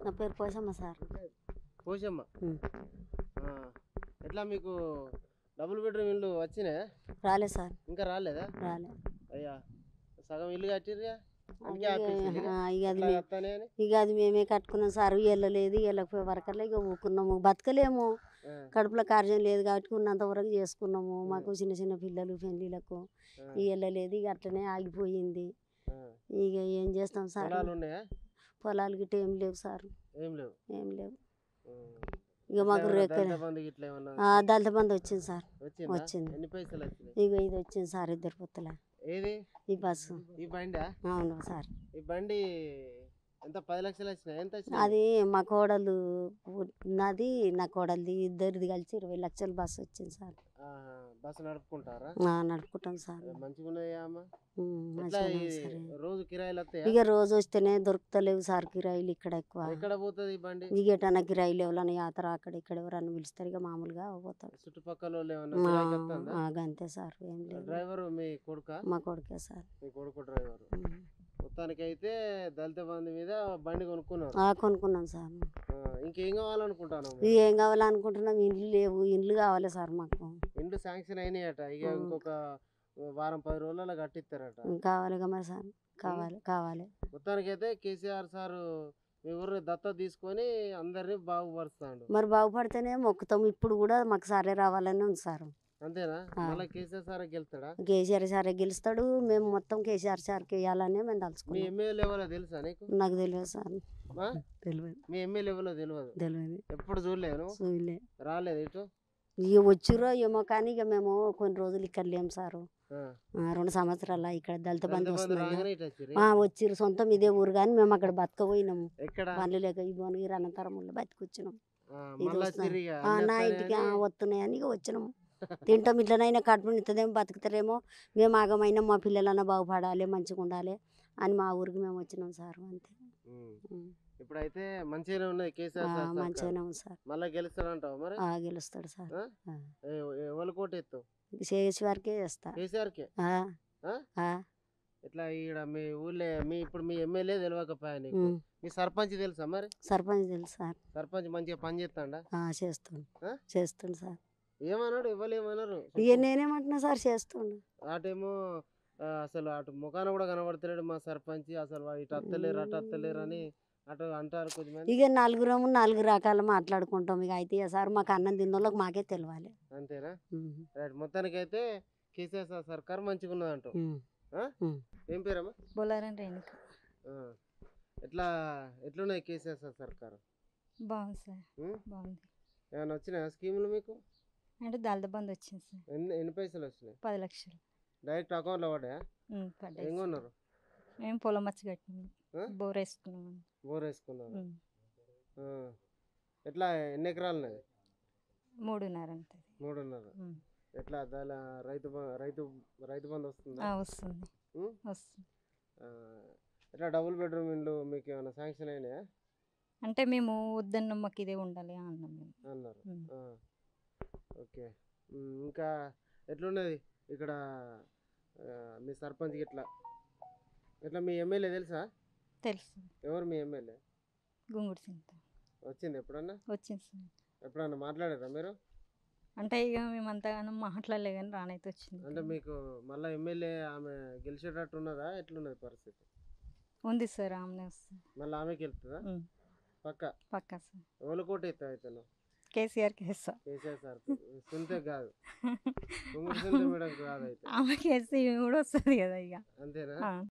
నా పేరు పోసమ్మ సార్ పోషమ్మ ఉమ్. ఆ, ఎట్లా మీకు డబుల్ బెడ్రూమ్ ఇల్లు వచ్చినాయా రాలే సార్ ఇంకా రాలేదా రాలే అయ్యా సగం ఇల్లు కట్టిర్రా అందుకే అది ఆపేసిర్రు ఇక? ఆ, ఇక అది ఎట్లా మే- వస్తానే అని ఇక అది మేమే కట్టుకున్నాం సార్ వెళ్ళలేదు వెళ్ళకపోయే వరకల్లా ఇక ఊకున్నాము బతకలేము ఆ, కడుపులో కార్యం లేదు కాబట్టి ఉన్నంత వరకు చేసుకున్నాము మాకు చిన్న చిన్న పిల్లలు పెళ్ళిళ్ళకు ఆ, ఇక వెళ్ళలేదు ఇక అట్లనే ఆగిపోయింది ఆ. ఇక ఏం చేస్తాం సార్ పొలాలు ఉన్నాయా పొలాలు గిట్ట ఏం లేవు సార్ ఏం లేవు ఏం లేవు ఉమ్. ఇక మాకు ఎట్లా ఏమన్నా రేక దళిత బంధు గిట్ల ఏమన్నా ఆ, దళిత బంధు వచ్చింది సార్ వచ్చిందా వచ్చింది. ఎన్ని పైసలు వచ్చినాయి ఇక ఇది వచ్చింది సార్ ఇద్దరు పొత్తుల ఏది ఈ బస్సు ఈ బండా అవును సార్ ఈ బండి ఎంత పది లక్షలు వచ్చినాయి ఎంత వచ్చినాయి అది మా కోడలు నాది నా కోడలిది ఇద్దరిది కలిసి ఇరవై లక్షల బస్సు వచ్చింది సార్ ఆహా, బస్సు నడుపుకుంటారా ఆ, నడుపుకుంటాం సార్ మంచిగా ఉన్నాయా అమ్మ ఉమ్, ఎట్లా మంచిగానే ఈ ఉంది సార్ రోజు కిరాయిలు వస్తాయా ఇక రోజు వస్తేనే దొరుకుతలేవు సార్ కిరాయిలు ఇక్కడ ఎక్కువ ఎక్కడ పోతుంది ఈ బండి ఇక ఎటన్నా కిరాయిలు ఎవరైనా యాత్ర అక్కడ ఇక్కడ ఎవరన్నా పిలుస్తారు ఇక మామూలుగా పోతాం చుట్టుపక్కల వాళ్ళు ఏమన్నా కిరాయికి వస్తుందా ఆ, గంతే సార్ ఏం లేదు డ్రైవర్ మీ కొడుక మా కొడుకే సార్ మీ కొడుకు డ్రైవర్ ఉమ్. మొత్తానికి అయితే దళిత బంధు మీద బండి కొనుక్కున్నారు ఆ, కొనుక్కున్నాం సార్ ఆ, ఇంకేం కావాలనుకుంటాను ఇక ఏం కావాలనుకుంటున్నాం ఇండ్లు లేవు ఇండ్లు కావాలి సార్ మాకు ఇండ్లు శాంక్షన్ అయినాయట ఇక ఆ. ఇంకొక వారం పది రోజులలో కట్టిస్తారట కావాలి కదా మరి సార్ కావాలి కావాలి మొత్తానికి అయితే కేసీఆర్ సార్ మీ ఊరిని దత్త తీసుకొని అందరినీ బాగుపరుస్తాడు మరి బాగుపడితేనే మొక్కుతాం ఇప్పుడు కూడా మాకు సారే రావాలని ఉంది సార్ అంతేనా ఆ. మళ్ళీ కేసీఆర్ సార్ గెలుస్తాడా కేసీఆర్ సారే గెలుస్తాడు మేము మొత్తం కేసీఆర్ సార్కి వేయాలని మేము మీ తలుచుకున్నాం ఎమ్మెల్యే ఎవరో తెలుసా నీకు నాకు తెలియదు సార్ ఆ? తెలియదు మీ ఎమ్మెల్యే ఎవరో తెలియదు తెలియదు ఎప్పుడు చూడలేను చూలే రాలేదు ఇటు ఇక వచ్చిరో ఏమో కానీ ఇక మేము కొన్ని రోజులు ఇక్కడ లేము సారు ఆ. ఆ, రెండు సంవత్సరాల ఇక్కడ దళిత దళిత బంధు బంధు వస్తుంది రాగానే ఇటు వచ్చిర్రు. వచ్చిర్రు సొంతం ఇదే ఊరు కానీ మేము అక్కడ బతకపోయినాము ఎక్కడ పనులు లేక ఈ భువనగిరి అనంతరంలో బతికొచ్చినాం ఆ, ఇది మళ్ళా వస్తున్నా. వచ్చిర్రు ఇక. ఆ, అన్నీ నా వస్తాయని ఇంటికి ఆ, వస్తున్నాయని ఇక వచ్చినాము తింటాం ఇట్లనైనా కడుపు నిండుతుందేమో బతుకుతారేమో మేము ఆగమైనా మా పిల్లలన్నా బాగుపడాలి మంచిగా ఉండాలి అని మా ఊరికి మేము వచ్చినాం సార్ అంతే ఉమ్. ఉమ్. ఇప్పుడైతే మంచిగానే ఉన్నది కేసీఆర్ ఆ, సార్ సర్కార్. మంచిగానే ఉంది సార్ మళ్ళా గెలుస్తాడంటావు మరి ఆ, గెలుస్తాడు సార్ ఆ? ఆ. ఎవరు కోటెత్తావు చేసి వారికే చేస్తా కేసీఆర్ కే ఆ, ఆ? ఆ, ఇట్లా ఈడ మీ ఊళ్ళో మీ ఇప్పుడు మీ ఎమ్మెల్యే తెలియకపోయా నీకు ఉమ్. మీ సర్పంచ్ తెలుసా మరి సర్పంచ్ తెలుసు సార్ సర్పంచ్ మంచిగా పని చేస్తాడా ఆ, చేస్తుండు ఆ? చేస్తుండు సార్ ఏమన్నాడు ఎవరు ఏమన్నారు ఇక నేనేమంటున్నా సార్ చేస్తుండు అటేమో ఆ, అసలు అటు ముఖాన కూడా కనబడతలేడు మా సర్పంచ్ అసలు వా- ఇటు అత్తలేరు అటు అత్తలేరు అని అటు అంటారు కొద్దిమంది ఇక నలుగురము నాలుగు రకాలు మాట్లాడుకుంటాం ఇక అయితే ఇక సార్ మాకు అన్నం తిన్నోళ్ళకి మాకే తెలియాలి అంతేనా ఉమ్. రైట్ మొత్తానికి అయితే కేసీఆర్ సార్ సర్కార్ మంచిగా ఉన్నది అంటావు ఉమ్. ఆ? ఉమ్. ఏం పేరమ్మా బొలారని రేణుక ఆ. ఎట్లా ఎట్లున్నాయి కేసీఆర్ సార్ సర్కారు బాగుంది సార్ ఉమ్? బాగుంది ఏమైనా వచ్చినాయా స్కీములు మీకు అంటే దళిత బంధు వచ్చింది సార్ ఎన్ని ఎన్ని పైసలు వచ్చినాయి పది లక్షలు డైరెక్ట్ అకౌంట్లో పడ్డాయా ఉమ్, పడ్డాయి ఏం సార్. కొన్నారు మేము పొలం మచ్చి కట్టినాం ఆ? బోర్ వేసుకున్నాం బోర్ వేసుకున్నారు ఉమ్, ఆ. ఎట్లా ఎన్ని ఎకరాలు ఉన్నది మూడున్నర ఉంటుంది మూడున్నర ఉమ్. ఎట్లా దాని రైతు బ- రైతు రైతు బంధు వస్తుందా ఆ, వస్తుంది ఉమ్? వస్తుంది ఆ. ఎట్లా డబుల్ బెడ్రూమ్ ఇల్లు మీకు ఏమైనా శాంక్షన్ అయినాయా అంటే మేము వద్దన్న మాకు ఇదే ఉండాలి అన్నాం మేము అన్నారు ఉమ్. ఆ. ఓకే ఉమ్, ఇంకా ఎట్లున్నది ఇక్కడ ఆ, మీ సర్పంచ్ ఇట్లా ఇట్లా మీ ఎమ్మెల్యే తెలుసా తెలుసు ఎవరు మీ ఎమ్మెల్యే గుంగుడు సింత వచ్చింది ఎప్పుడన్నా వచ్చింది సార్ ఎప్పుడన్నా మాట్లాడారా మీరు అంటే ఇక మేము అంతగానో మాట్లాడలే కానీ రానైతే వచ్చింది అంటే మీకు మళ్ళీ ఎమ్మెల్యే ఆమె గెలిచేటట్టు ఉన్నదా ఎట్లున్నది పరిస్థితి ఉంది సార్ ఆమెనే వస్తుంది మళ్ళీ ఆమెకి వెళ్తుందా ఉమ్, పక్క పక్కా సార్ ఎవరు కోటెత్తావు అయితే నువ్వు కేసీఆర్కి వేస్తా కేసీఆర్ సార్ సుంతే కాదు కుంగుడు సుంతే మేడం కాదు అయితే ఆమెకి వేస్తే ఈమె కూడా వస్తుంది కదా ఇక అంతేనా ఆ.